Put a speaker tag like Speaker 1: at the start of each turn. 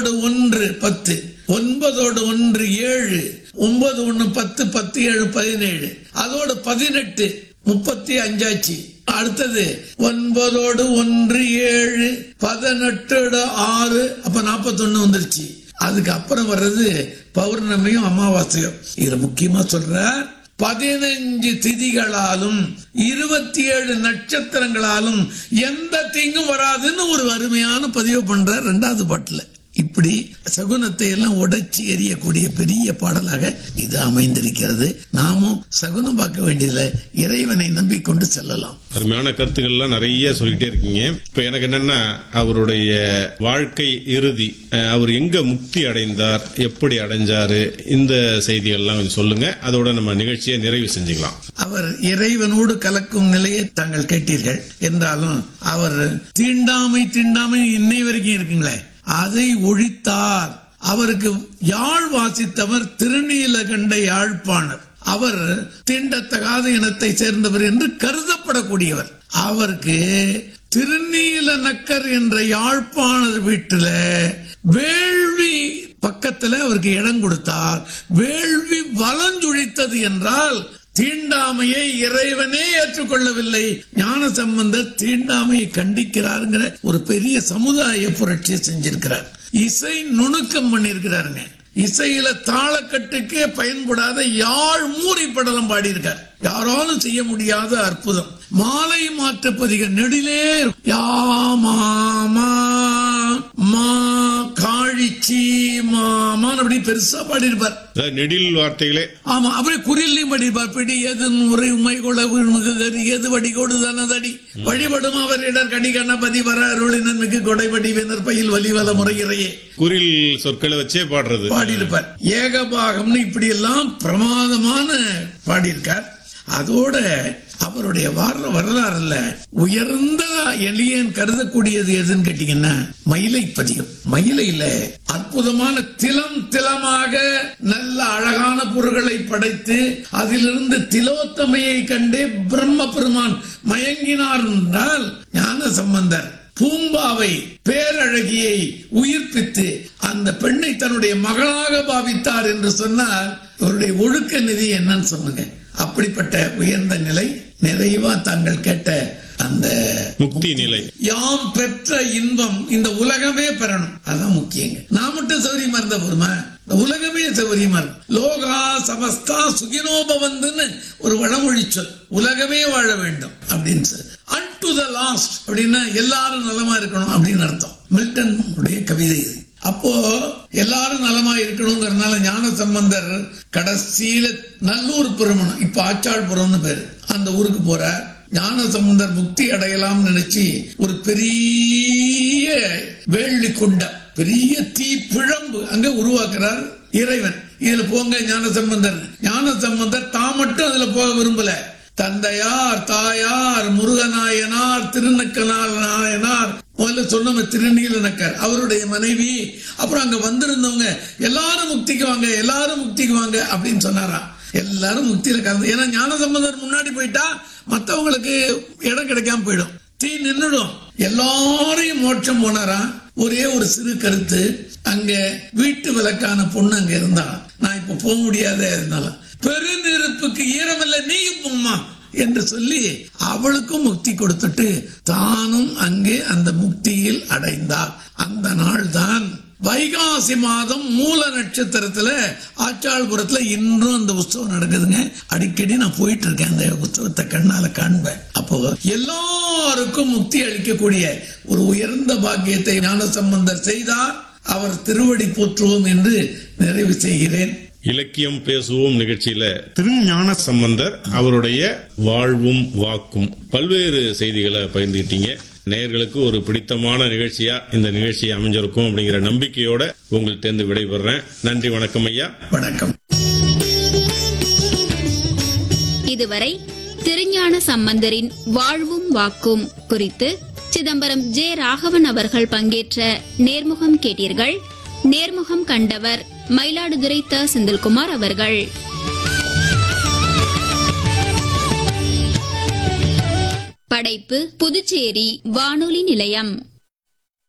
Speaker 1: ஒன்பதோடு ஒன்று பத்து ஒன்பதோடு ஒன்று ஏழு ஒன்பது ஒன்று பத்து பத்து ஏழு பதினேழு அதோடு பதினெட்டு முப்பத்தி அஞ்சாச்சு அடுத்தது ஒன்பதோடு ஒன்று ஏழு பதினெட்டோடு ஆறு அப்ப நாற்பத்தொன்னு வந்துருச்சு அதுக்கு அப்புறம் வர்றது பௌர்ணமியும் அமாவாசையும் இதுல முக்கியமா சொல்றார் பதினஞ்சு திதிகளாலும் இருபத்தி ஏழு நட்சத்திரங்களாலும் எந்த தீங்கும் வராதுன்னு ஒரு அருமையான பதிவு பண்ற ரெண்டாவது பாட்டுல இப்படி சகுனத்தை எல்லாம் உடைச்சி எறியக்கூடிய பெரிய பாடலாக இது அமைந்திருக்கிறது நாமும் சகுனம் பார்க்க வேண்டியதில்லை இறைவனை நம்பிக்கொண்டு செல்லலாம்
Speaker 2: அருமையான கருத்துக்கள்லாம் நிறைய சொல்லிட்டே இருக்கீங்க இப்ப எனக்கு என்னன்னா அவருடைய வாழ்க்கை இறுதி அஹ், அவர் எங்க முக்தி அடைந்தார் எப்படி அடைஞ்சாரு இந்த செய்திகள்லாம் கொஞ்சம் சொல்லுங்க அதோட நம்ம நிகழ்ச்சியை நிறைவு செஞ்சுக்கலாம்
Speaker 1: அவர் இறைவனோடு கலக்கும் நிலையை தாங்கள் கேட்டீர்கள் என்றாலும் அவர் தீண்டாமை தீண்டாமை இன்னை வரைக்கும் இருக்குங்களே அதை ஒழித்தார் அவருக்கு யாழ் வாசித்தவர் திருநீலகண்ட யாழ்ப்பாணர் அவர் தீண்டத்தகாத இனத்தை சேர்ந்தவர் என்று கருதப்படக்கூடியவர் அவருக்கு திருநீல நக்கர் என்ற யாழ்ப்பாணர் வீட்டுல வேள்வி பக்கத்துல அவருக்கு இடம் கொடுத்தார் வேள்வி வலஞ்சுழித்தது என்றால் தீண்டாமையை இறைவனே ஏற்றுக்கொள்ளவில்லை ஞான சம்பந்தர் தீண்டாமையை கண்டிக்கிறாருங்கிற ஒரு பெரிய சமுதாய புரட்சியை செஞ்சிருக்கிறார் இசை நுணுக்கம் பண்ணிருக்கிறாருங்க இசையில தாளக்கட்டுக்கே பயன்படாத யாழ் மூரி படலம் பாடியிருக்கார் யாராலும் செய்ய முடியாத அற்புதம் மாலை மாற்று பதிக நெடிலே யாமாமா மா காழிச்சி மாமான் அப்படி பெருசா பாடியிருப்பார்
Speaker 2: அதாவது நெடில் வார்த்தைகளே
Speaker 1: ஆமா அப்படியே குறில்லையும் படிப்பார் பிடி எது முறை உமை கொள்ள மிகு எது வடிகோடு தனதடி வழிபடும் அவர் இடர் கடி கண்ணபதி வர அருளினன் மிகு கொடைபடி வேந்தர் பயில் வலிவல முறையிறையே
Speaker 2: குரில் சொற்களை வச்சே பாடுறது
Speaker 1: பாடியிருப்பார் ஏகபாகம்னு இப்படி எல்லாம் பிரமாதமான பாடியிருக்கார் அதோட அவருடைய வர வரலாறுல உயர்ந்த எளியன் கருதக்கூடியது எதுன்னு கேட்டீங்கன்னா மயிலை பதிகம் மயிலையில அற்புதமான திலம் திலமாக நல்ல அழகான பொருள்களை படைத்து அதிலிருந்து திலோத்தமையை கண்டே பிரம்ம பெருமான் மயங்கினார் என்றால் ஞான சம்பந்தர் பூம்பாவை பேரழகியை உயிர்ப்பித்து அந்த பெண்ணை தன்னுடைய மகளாக பாவித்தார் என்று சொன்னால் அவருடைய ஒழுக்க நிதி என்னன்னு சொல்லுங்க அப்படிப்பட்ட உயர்ந்த நிலை நிறைவா தாங்கள் கேட்ட அந்த
Speaker 2: முக்தி நிலை
Speaker 1: யாம் பெற்ற இன்பம் இந்த உலகமே பெறணும் அதான் முக்கியங்க நான் மட்டும் சௌரியமா இருந்த போருமா இந்த உலகமே சௌரியமா இருக்கும் லோகா சமஸ்தா சுகினோபவந்துன்னு ஒரு வடமொழி சொல் உலகமே வாழ வேண்டும் அப்படின்னு சொல்லு அன் டு த லாஸ்ட் அப்படின்னா எல்லாரும் நலமா இருக்கணும் அப்படின்னு அர்த்தம் மில்டன் உடைய கவிதை இது அப்போ எல்லாரும் நலமா இருக்கணுங்கிறதுனால ஞான சம்பந்தர் கடைசியில நல்லூர் புறமணம் இப்ப ஆச்சாள்புரம்னு பேரு அந்த ஊருக்கு போறார் ஞான சம்பந்தர் முக்தி அடையலாம் நினைச்சு ஒரு பெரிய வேள்வி குண்டம் பெரிய தீ பிழம்பு அங்க உருவாக்குறார் இறைவன் இதுல போங்க ஞான சம்பந்தர் ஞான சம்பந்தர் தான் மட்டும் அதுல போக விரும்பல தந்தையார் தாயார் முருகநாயனார் திருநக்கனார் நாயனார் முதல்ல சொன்ன திருநீலநக்கர் அவருடைய மனைவி அப்புறம் அங்க வந்திருந்தவங்க எல்லாரும் முக்திக்கு வாங்க எல்லாரும் முக்திக்கு வாங்க அப்படின்னு சொன்னாராம் எல்லாரும் முக்தியில கலந்து ஏன்னா ஞான சம்பந்தர் முன்னாடி போயிட்டா மத்தவங்களுக்கு இடம் கிடைக்காம போயிடும் தீ நின்னுடும் எல்லாரையும் மோட்சம் போனாராம் ஒரே ஒரு சிறு கருத்து அங்க வீட்டு விளக்கான பொண்ணு அங்க இருந்தா நான் இப்ப போக முடியாத இருந்தால பெருநெருப்புக்கு ஈரமில்ல நீயும் போம்மா என்று சொல்லி அவளுக்கும் முக்தி கொடுத்துட்டு தானும் அங்கே அந்த முக்தியில் அடைந்தார் அந்த நாள் தான் வைகாசி மாதம் மூல நட்சத்திரத்துல ஆச்சாள்புரத்துல இன்றும் அந்த உற்சவம் நடக்குதுங்க அடிக்கடி நான் போயிட்டு இருக்கேன் அந்த உற்சவத்தை கண்ணால காண்பேன் அப்போ எல்லாருக்கும் முக்தி அளிக்கக்கூடிய ஒரு உயர்ந்த பாக்கியத்தை ஞான சம்பந்தர் செய்தார் அவர் திருவடி போற்றுவோம் என்று நிறைவு செய்கிறேன்
Speaker 2: இலக்கியம் பேசுவோம் நிகழ்ச்சியில திருஞான சம்பந்தர் அவருடைய வாழ்வும் வாக்கும் பல்வேறு செய்திகளை பகிர்ந்துக்கிட்டீங்க நேயர்களுக்கு ஒரு பிடித்தமான நிகழ்ச்சியா இந்த நிகழ்ச்சி அமைஞ்சிருக்கும் அப்படிங்கிற நம்பிக்கையோட உங்கள்கிட்ட விடைபெறேன் நன்றி வணக்கம் ஐயா
Speaker 1: வணக்கம்
Speaker 3: இதுவரை திருஞான சம்பந்தரின் வாழ்வும் வாக்கும் குறித்து சிதம்பரம் ஜே ராகவன் அவர்கள் பங்கேற்ற நேர்முகம் கேட்டீர்கள் நேர்முகம் கண்டவர் மயிலாடுதுறை த செந்தில்குமார் அவர்கள் படைப்பு புதுச்சேரி வானொலி நிலையம்